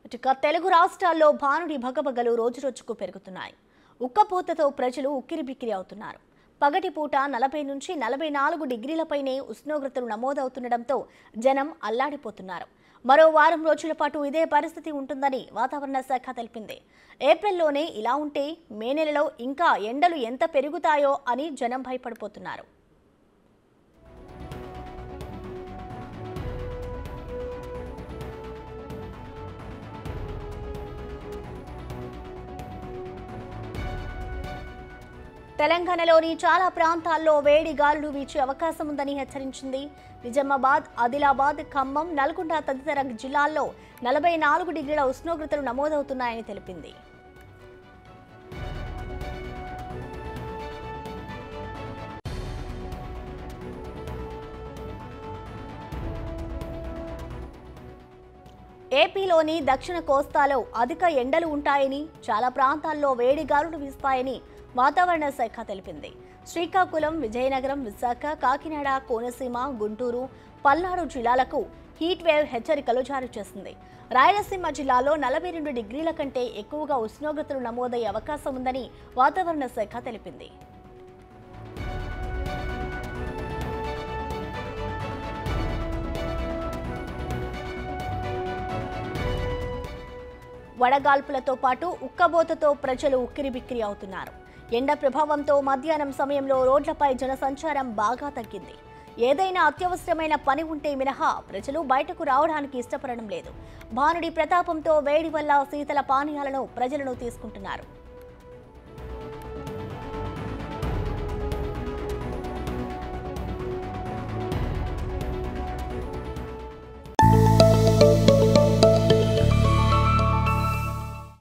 ఇటుక తెలుగు రాష్ట్రాల్లో భానుడి భగభగలు రోజురోజుకు పెరుగుతున్నాయి ఉక్కపోతతో ప్రజలు ఉక్కిరిబిక్కిరి అవుతున్నారు పగటిపూట నలభై నుంచి నలభై నాలుగు డిగ్రీలపైనే ఉష్ణోగ్రతలు నమోదవుతుండటంతో జనం అల్లాడిపోతున్నారు మరో వారం రోజుల పాటు ఇదే పరిస్థితి ఉంటుందని వాతావరణ శాఖ తెలిపింది ఏప్రిల్లోనే ఇలా ఉంటే మే నెలలో ఇంకా ఎండలు ఎంత పెరుగుతాయో అని జనం భయపడిపోతున్నారు తెలంగాణలోని చాలా ప్రాంతాల్లో వేడి గాలులు వీచే అవకాశం ఉందని హెచ్చరించింది నిజామాబాద్ ఆదిలాబాద్ ఖమ్మం నల్గొండ తదితర జిల్లాల్లో నలభై నాలుగు డిగ్రీల ఉష్ణోగ్రతలు నమోదవుతున్నాయని తెలిపింది ఏపీలోని దక్షిణ కోస్తాలో అధిక ఎండలు ఉంటాయని చాలా ప్రాంతాల్లో వేడి గాలులు వీస్తాయని వాతావరణ శాఖ తెలిపింది శ్రీకాకుళం విజయనగరం విశాఖ కాకినాడ కోనసీమ గుంటూరు పల్నాడు జిల్లాలకు హీట్ వేవ్ హెచ్చరికలు జారీ చేసింది రాయలసీమ జిల్లాలో నలభై రెండు డిగ్రీల కంటే ఎక్కువగా ఉష్ణోగ్రతలు నమోదయ్యే అవకాశం ఉందని వాతావరణ శాఖ తెలిపింది వడగాల్పులతో పాటు ఉక్కబోతతో ప్రజలు ఉక్కిరిబిక్కిరి అవుతున్నారు ఎండ ప్రభావంతో మధ్యాహ్నం సమయంలో రోడ్లపై జనసంచారం బాగా తగ్గింది ఏదైనా అత్యవసరమైన పని ఉంటే మినహా ప్రజలు బయటకు రావడానికి ఇష్టపడడం లేదు భానుడి ప్రతాపంతో వేడి వల్ల శీతల పానీయాలను ప్రజలను తీసుకుంటున్నారు